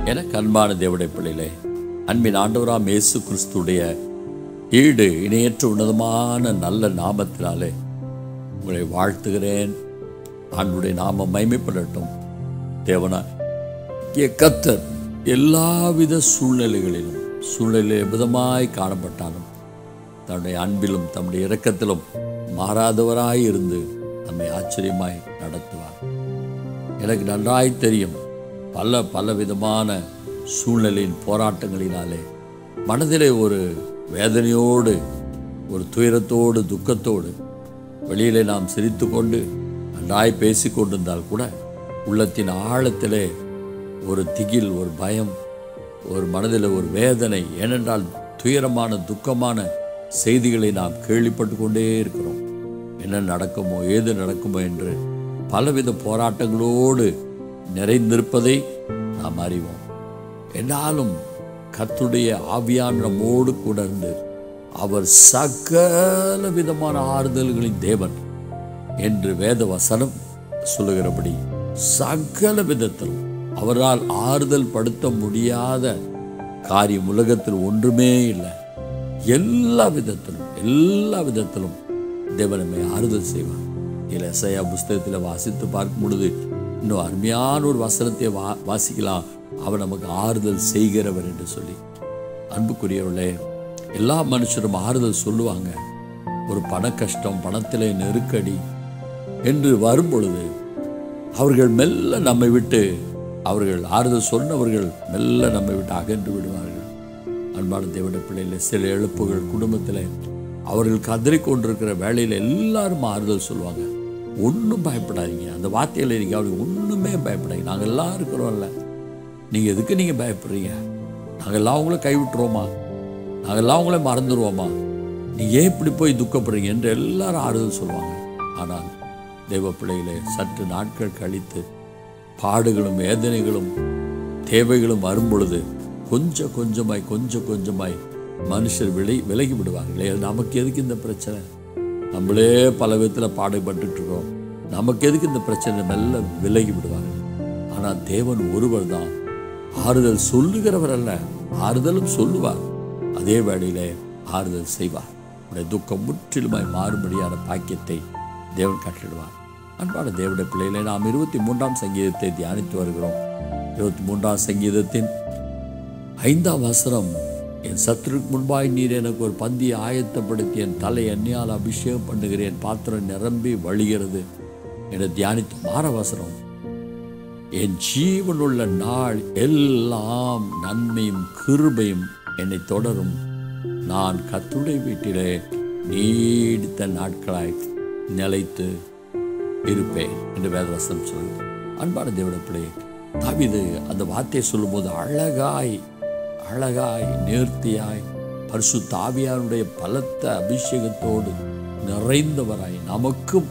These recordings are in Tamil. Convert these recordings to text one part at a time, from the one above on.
எனக்கு அன்பான தேவடைய பிள்ளைகளே அன்பின் ஆண்டவராம் இயேசு கிறிஸ்துடைய ஈடு இணையற்ற உன்னதமான நல்ல நாமத்தினாலே உங்களை வாழ்த்துகிறேன் ஆண்டுடைய நாமம் மைமைப்படட்டும் தேவனா இங்கே கத்தர் எல்லாவித சூழ்நிலைகளிலும் சூழ்நிலை விதமாய் காணப்பட்டாலும் தன்னுடைய அன்பிலும் தம்முடைய இரக்கத்திலும் மாறாதவராய் இருந்து நம்மை ஆச்சரியமாய் நடத்துவார் எனக்கு நன்றாய் தெரியும் பல பல விதமான சூழ்நிலையின் போராட்டங்களினாலே மனதிலே ஒரு வேதனையோடு ஒரு துயரத்தோடு துக்கத்தோடு வெளியிலே நாம் சிரித்து கொண்டு நன்றாய் பேசி கொண்டிருந்தால் கூட உள்ளத்தின் ஆழத்திலே ஒரு திகில் ஒரு பயம் ஒரு மனதில் ஒரு வேதனை ஏனென்றால் துயரமான துக்கமான செய்திகளை நாம் கேள்விப்பட்டு கொண்டே இருக்கிறோம் என்ன நடக்குமோ ஏது நடக்குமோ என்று பலவித போராட்டங்களோடு நிறைந்திருப்பதை நாம் அறிவோம் என்னாலும் கர்த்தருடைய ஆவியான நம்மோடு கூட இருந்து அவர் சகல விதமான ஆறுதல்களின் தேவன் என்று வேத வசனம் சொல்லுகிறபடி சகல விதத்திலும் அவரால் ஆறுதல் படுத்த முடியாத காரியம் உலகத்தில் ஒன்றுமே இல்லை எல்லா விதத்திலும் எல்லா விதத்திலும் தேவனமை ஆறுதல் செய்வார் இதில் எஸ்ஐயா புஸ்தகத்தில் வாசித்து பார்க்கும் பொழுது இன்னும் அருமையான ஒரு வசனத்தை வா வாசிக்கலாம் அவர் நமக்கு ஆறுதல் செய்கிறவர் என்று சொல்லி அன்புக்குரியவர்களே எல்லா மனுஷரும் ஆறுதல் சொல்லுவாங்க ஒரு பண கஷ்டம் பணத்திலே நெருக்கடி என்று வரும் பொழுது அவர்கள் மெல்ல நம்மை விட்டு அவர்கள் ஆறுதல் சொன்னவர்கள் மெல்ல நம்மை விட்டு அகன்று விடுவார்கள் அன்பான தேவனுடைய பிள்ளைகளை சில எழுப்புகள் குடும்பத்தில் அவர்கள் கதறிக் கொண்டிருக்கிற வேலையில் எல்லாரும் ஆறுதல் சொல்லுவாங்க ஒன்றும் பயப்படாதீங்க அந்த வார்த்தையில் நீங்கள் அவருக்கு ஒன்றுமே பயப்படாதீங்க நாங்கள் எல்லாம் இருக்கிறோம்ல நீங்கள் எதுக்கு நீங்கள் பயப்படுறீங்க நாங்கள் எல்லாம் உங்களை கைவிட்டுருவோமா நாங்கள் எல்லாம் உங்களை மறந்துடுவோமா நீ ஏன் இப்படி போய் துக்கப்படுறீங்க என்று எல்லாரும் ஆறுதல் சொல்லுவாங்க ஆனால் தெய்வ பிள்ளைகளே சற்று நாட்கள் கழித்து பாடுகளும் வேதனைகளும் தேவைகளும் வரும் பொழுது கொஞ்சம் கொஞ்சமாய் கொஞ்சம் கொஞ்சமாய் மனுஷர் விலை விலகி விடுவார்களே நமக்கு எதுக்கு இந்த பிரச்சனை நம்மளே பல விதத்தில் பாடுபட்டுட்டு இருக்கோம் நமக்கு எதுக்கு இந்த பிரச்சனை மெல்ல விலகி விடுவாங்க ஆனால் தேவன் ஒருவர் தான் ஆறுதல் சொல்லுகிறவர் அல்ல ஆறுதலும் சொல்லுவார் அதே வேளையிலே ஆறுதல் செய்வார் உடைய துக்கம் முற்றிலுமாய் மாறுபடியான பாக்கியத்தை தேவன் கட்டிடுவார் அன்பான தேவனுடைய பிள்ளைகளை நாம் இருபத்தி மூன்றாம் சங்கீதத்தை தியானித்து வருகிறோம் இருபத்தி மூன்றாம் சங்கீதத்தின் ஐந்தாம் வசனம் என் சத்துருக்கு முன்பாய் நீர் எனக்கு ஒரு பந்தியை ஆயத்தப்படுத்தி என் தலை எண்ணெயால் அபிஷேகம் பண்ணுகிறேன் பாத்திரம் நிரம்பி வழிகிறது என தியானித்து மாற வசனம் என் ஜீவனுள்ள நாள் எல்லாம் நன்மையும் கிருபையும் என்னை தொடரும் நான் கத்துடைய வீட்டிலே நீடித்த நாட்களாய் நிலைத்து இருப்பேன் என்று வேதவசனம் சொல்லுது அன்பான தேவட பிள்ளை தாவிது அந்த வார்த்தையை சொல்லும்போது அழகாய் அழகாய் நேர்த்தியாய் பரிசு தாவியாருடைய பலத்த அபிஷேகத்தோடு நிறைந்தவராய் நமக்கும்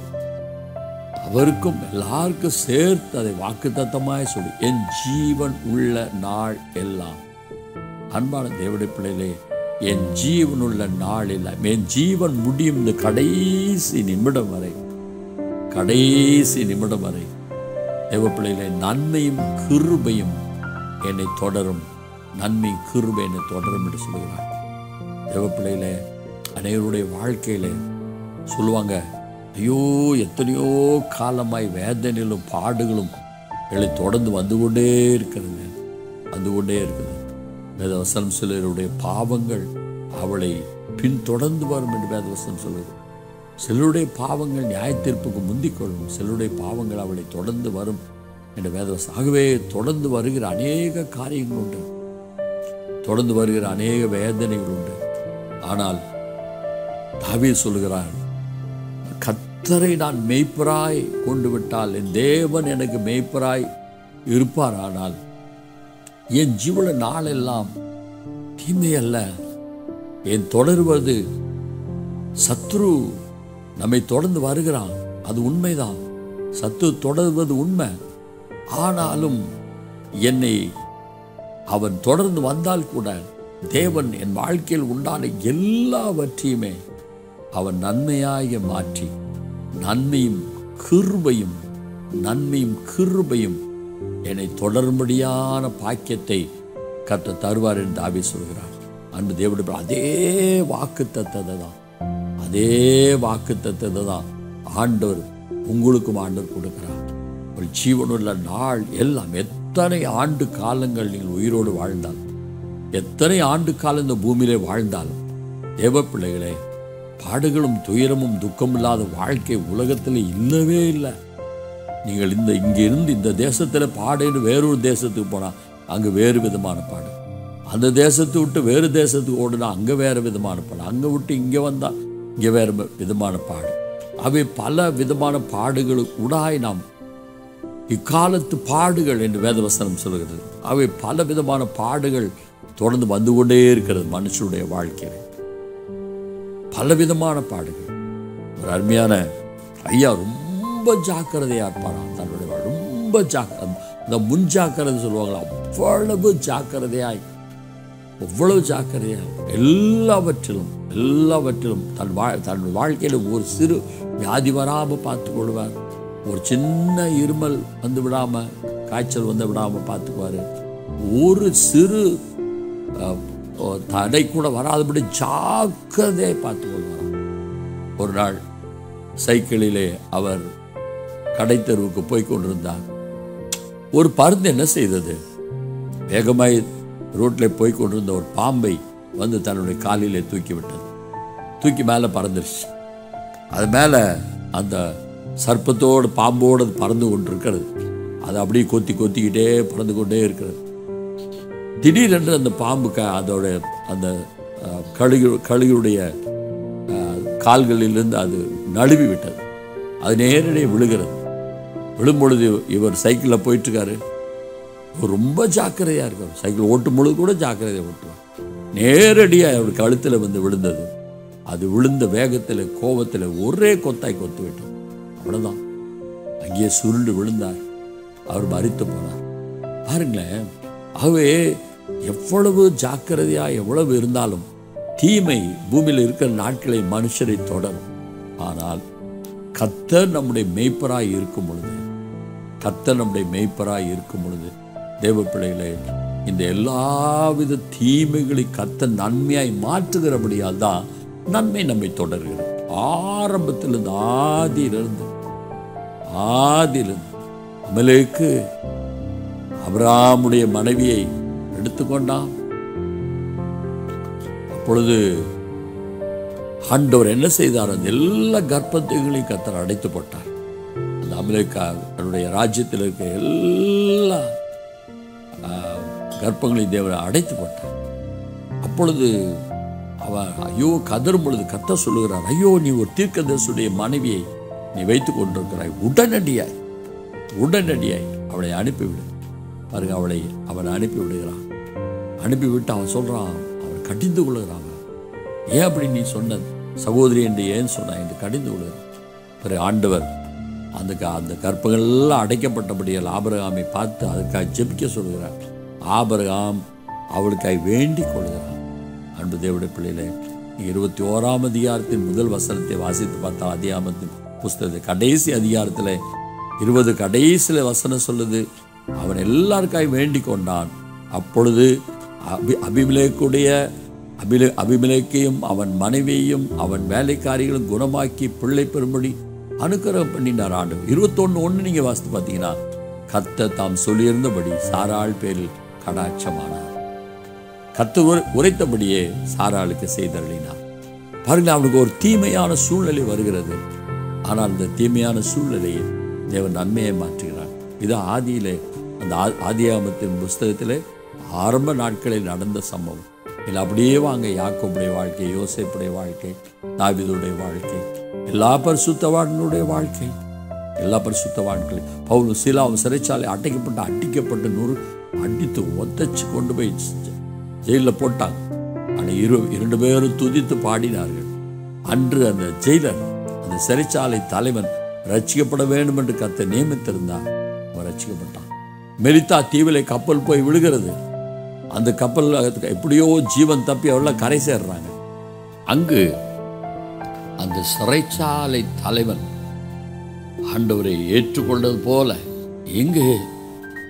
அவருக்கும் எல்லாருக்கும் சேர்த்து அதை வாக்குத்தத்தமாய் சொல்லி என் ஜீவன் உள்ள நாள் எல்லாம் அன்பான தேவடைய பிள்ளைகளே என் ஜீவன் உள்ள நாள் எல்லாம் என் ஜீவன் முடியும் இந்த கடைசி நிமிடம் வரை கடைசி நிமிடம் வரை தேவ பிள்ளைகளே நன்மையும் கிருபையும் என்னை தொடரும் நன்மை கிருபை என்னை தொடரும் என்று சொல்லுகிறார் தேவ பிள்ளைகளே அனைவருடைய வாழ்க்கையில சொல்லுவாங்க ஐயோ எத்தனையோ காலமாய் வேதனையிலும் பாடுகளும் எங்களை தொடர்ந்து வந்து கொண்டே இருக்கிறது வந்து கொண்டே இருக்குது வேதவசனம் சிலருடைய பாவங்கள் அவளை பின்தொடர்ந்து வரும் என்று வேதவசனம் சொல்லுது சிலருடைய பாவங்கள் நியாயத்தீர்ப்புக்கு முந்திக் கொள்ளும் சிலருடைய பாவங்கள் அவளை தொடர்ந்து வரும் என்று வேதவசம் ஆகவே தொடர்ந்து வருகிற அநேக காரியங்கள் உண்டு தொடர்ந்து வருகிற அநேக வேதனைகள் உண்டு ஆனால் தாவே சொல்லுகிறார் கத்தரை நான் மெய்ப்பராய் கொண்டு விட்டால் என் தேவன் எனக்கு மெய்ப்பராய் இருப்பார் ஆனால் என் ஜீவன நாளெல்லாம் தீமை அல்ல என் தொடர்வது சத்ரு நம்மை தொடர்ந்து வருகிறான் அது உண்மைதான் சத்து தொடர்வது உண்மை ஆனாலும் என்னை அவன் தொடர்ந்து வந்தால் கூட தேவன் என் வாழ்க்கையில் உண்டான எல்லாவற்றையுமே அவன் நன்மையாக மாற்றி நன்மையும் கிருபையும் நன்மையும் கிருபையும் என்னை தொடரும்படியான பாக்கியத்தை கத்த தருவார் என்று தாவி சொல்கிறார் அன்பு தேவனுடைய அதே வாக்கு தத்ததை தான் அதே வாக்கு தத்தத்தை தான் ஆண்டவர் உங்களுக்கும் ஆண்டவர் கொடுக்கிறார் ஒரு ஜீவனுள்ள நாள் எல்லாம் எத்தனை ஆண்டு காலங்கள் நீங்கள் உயிரோடு வாழ்ந்தால் எத்தனை ஆண்டு காலம் இந்த பூமியிலே வாழ்ந்தாலும் தேவ பிள்ளைகளே பாடுகளும் துயரமும் துக்கம் இல்லாத வாழ்க்கை உலகத்தில் இல்லவே இல்லை நீங்கள் இந்த இங்கே இருந்து இந்த தேசத்தில் பாடுன்னு வேறொரு தேசத்துக்கு போனால் அங்கே வேறு விதமான பாடு அந்த தேசத்தை விட்டு வேறு தேசத்துக்கு ஓடுனா அங்கே வேறு விதமான பாடு அங்கே விட்டு இங்கே வந்தால் இங்கே வேறு விதமான பாடு அவை பல விதமான பாடுகளுக்கு உடாய் நாம் இக்காலத்து பாடுகள் என்று வேதவசனம் சொல்கிறது அவை பல விதமான பாடுகள் தொடர்ந்து வந்து கொண்டே இருக்கிறது மனுஷனுடைய வாழ்க்கையில் பலவிதமான பாடுகள் ஒரு அருமையான ஐயா ரொம்ப ஜாக்கிரதையா இருப்பாராம் தன்னுடைய வாழ் ரொம்ப ஜாக்கிரதை இந்த முன் ஜாக்கிரதை சொல்லுவாங்களா அவ்வளவு ஜாக்கிரதையாய் அவ்வளவு ஜாக்கிரதையாய் எல்லாவற்றிலும் எல்லாவற்றிலும் தன் வா தன் வாழ்க்கையில் ஒரு சிறு வியாதி வராமல் பார்த்து கொள்வார் ஒரு சின்ன இருமல் வந்து விடாமல் காய்ச்சல் வந்து விடாமல் பார்த்துக்குவார் ஒரு சிறு அஹ், தடை கூட வராதபடி ஜாக்கிரதையை பார்த்து கொள்வார் ஒரு நாள் சைக்கிளிலே அவர் கடைத்தெருவுக்கு போய் கொண்டிருந்தார் ஒரு பருந்து என்ன செய்தது வேகமாய் ரோட்டில் போய் கொண்டிருந்த ஒரு பாம்பை வந்து தன்னுடைய காலிலே தூக்கி விட்டது தூக்கி மேலே பறந்துருச்சு அது மேலே அந்த சர்ப்பத்தோடு பாம்போடு அது பறந்து கொண்டிருக்கிறது அது அப்படியே கொத்தி கொத்திக்கிட்டே பறந்து கொண்டே இருக்கிறது திடீரென்று அந்த பாம்பு க அதோட அந்த அஹ், கழுகு கழுகுடைய அஹ், கால்களிலிருந்து அது நழுவி விட்டது அது நேரடியாக விழுகிறது விழும்பொழுது இவர் சைக்கிளில் போயிட்டுருக்காரு இவர் ரொம்ப ஜாக்கிரதையாக இருக்கார் சைக்கிள் ஓட்டும் பொழுது கூட ஜாக்கிரதையாக ஓட்டுவார் நேரடியாக அவர் கழுத்தில் வந்து விழுந்தது அது விழுந்த வேகத்தில் கோபத்தில் ஒரே கொத்தாய் கொத்து விட்டது அவ்வளோதான் அங்கேயே சுருண்டு விழுந்தார் அவர் மறித்து போனார் பாருங்களேன் ஆகவே எவ்வளவு ஜாக்கிரதையா எவ்வளவு இருந்தாலும் தீமை பூமியில் இருக்கிற நாட்களை மனுஷரை தொடரும் ஆனால் கத்தர் நம்முடைய மெய்ப்பராய் இருக்கும் பொழுது கத்தர் நம்முடைய மெய்ப்பராய் இருக்கும் பொழுது தேவ பிள்ளைகளே இந்த எல்லாவித தீமைகளை கத்த நன்மையாய் மாற்றுகிறபடியால் தான் நன்மை நம்மை தொடர்கிறது ஆரம்பத்திலிருந்து ஆதியிலிருந்து ஆதியிலிருந்து அமலேக்கு அபிராமுடைய மனைவியை எடுத்துக்கொண்டான் அப்பொழுது ஆண்டவர் என்ன செய்தார் அந்த எல்லா கர்ப்பத்தைகளையும் கத்தர் அடைத்து போட்டார் அந்த அமலேக்கா தன்னுடைய ராஜ்யத்தில் இருக்க எல்லா ஆஹ், கர்ப்பங்களையும் தேவன் அடைத்து போட்டார் அப்பொழுது அவன் ஐயோ கதறும் பொழுது கத்த சொல்லுகிறார் ஐயோ நீ ஒரு தீர்க்கதரிசியுடைய மனைவியை நீ வைத்துக் கொண்டிருக்கிறாய் உடனடியாய் உடனடியாய் அவளை அனுப்பிவிடு பாருங்க அவளை அவன் அனுப்பி விடுகிறான் அனுப்பிவிட்டு அவன் சொல்றான் அவன் கடிந்து கொள்ளுகிறான் அவன். ஏன் அப்படி நீ சொன்ன சகோதரி என்று ஏன் சொன்ன என்று கடிந்து கொள்கிறான் பிறகு ஆண்டவர் அந்த க- அந்த கற்பங்கள்லாம் அடைக்கப்பட்டபடியால் ஆபரகாமை பார்த்து அதுக்காக ஜெபிக்க சொல்கிறார் ஆபரகாம் அவளுக்காய் வேண்டிக் கொள்கிறான் அன்பு தேவடைய பிள்ளையிலே இருபத்தி ஓராம் அதிகாரத்தின் முதல் வசனத்தை வாசித்து பார்த்தா அதிகாரத்தின் புஸ்தகத்தை கடைசி அதிகாரத்தில் இருபது கடைசியில் வசனம் சொல்லுது அவன் எல்லாருக்காய் வேண்டிக் கொண்டான் அப்பொழுது அபி அபிமிலேக்குடைய அபிலே அபிமிலேக்கையும் அவன் மனைவியையும் அவன் வேலைக்காரிகளும் குணமாக்கி பிள்ளை பெறும்படி அனுக்கிரகம் பண்ணினார் ஆண்டு இருபத்தொன்று ஒன்று நீங்கள் வாசித்து பார்த்தீங்கன்னா கத்த தாம் சொல்லியிருந்தபடி சாராள் பேரில் கடாட்சமானார் கத்து உரை- உரைத்தபடியே சாராளுக்கு செய்தருளினார் பாருங்க அவனுக்கு ஒரு தீமையான சூழ்நிலை வருகிறது ஆனால் அந்த தீமையான சூழ்நிலையை தேவன் நன்மையை மாற்றுகிறார் இது ஆதியிலே அந்த ஆ- ஆதியாகமத்தின் புஸ்தகத்திலே ஆரம்ப நாட்களில் நடந்த சம்பவம் இல்லை அப்படியே வாங்க யாக்கோபுடைய வாழ்க்கை யோசேப்புடைய வாழ்க்கை தாவீதுடைய வாழ்க்கை எல்லா பரிசுத்தவான்களுடைய வாழ்க்கை எல்லா பரிசுத்தவான்களையும் பவுலும் சீலாவும் சிறைச்சாலை அடைக்கப்பட்டு அடிக்கப்பட்டு நூறு அடித்து ஒத்தச்சு கொண்டு போய் ஜெயிலில் போட்டாங்க ஆனால் இரு இரண்டு பேரும் துதித்து பாடினார்கள் அன்று அந்த ஜெயிலர் அந்த சிறைச்சாலை தலைவன் ரட்சிக்கப்பட வேண்டும் என்று கத்த நியமித்திருந்தார் அவன் ரட்சிக்கப்பட்டான் மெலித்தா தீவிலே கப்பல் போய் விழுகிறது அந்த கப்பல் எப்படியோ ஜீவன் தப்பி அவெல்லாம் கரை சேர்றாங்க அங்கு அந்த சிறைச்சாலை தலைவன் ஆண்டவரை ஏற்றுக்கொண்டது போல இங்கு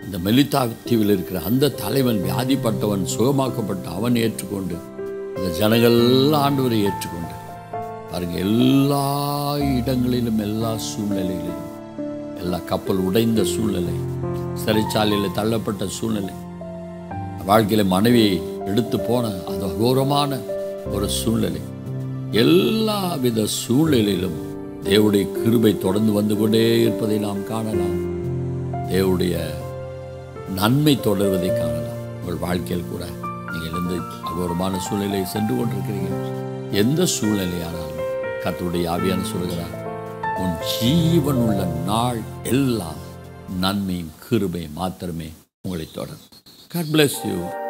இந்த மெலிதா தீவில் இருக்கிற அந்த தலைவன் வியாதிப்பட்டவன் சுகமாக்கப்பட்ட அவன் ஏற்றுக்கொண்டு அந்த ஜனங்கள்லாம் ஆண்டவரை ஏற்றுக்கொண்டு பாருங்க எல்லா இடங்களிலும் எல்லா சூழ்நிலைகளிலும் எல்லா கப்பல் உடைந்த சூழ்நிலை சிறைச்சாலையில் தள்ளப்பட்ட சூழ்நிலை வாழ்க்கையில் மனைவியை எடுத்து போன அது அகோரமான ஒரு சூழ்நிலை எல்லாவித சூழ்நிலையிலும் தேவனுடைய கிருபை தொடர்ந்து வந்து கொண்டே இருப்பதை நாம் காணலாம் தேவனுடைய நன்மை தொடர்வதை காணலாம் உங்கள் வாழ்க்கையில் கூட நீங்கள் எந்த அகோரமான சூழ்நிலையை சென்று கொண்டிருக்கிறீங்க எந்த சூழ்நிலையானாலும் கர்த்தருடைய ஆவியான சொல்கிறார் உன் ஜீவன் உள்ள நாள் எல்லாம் நன்மையும் கிருபையும் மாத்திரமே உங்களை தொடரும் God bless you.